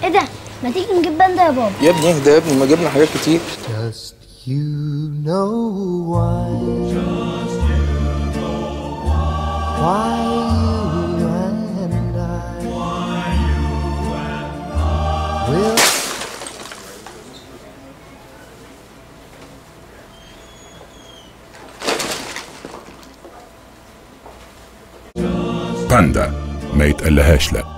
ايه ده ما تيجي نجيب باندا يا بابا يا ابني اهدى يا ابني ما جبنا حاجات كتير Just you know why. Why you and I will. باندا ما يتقلهاش لا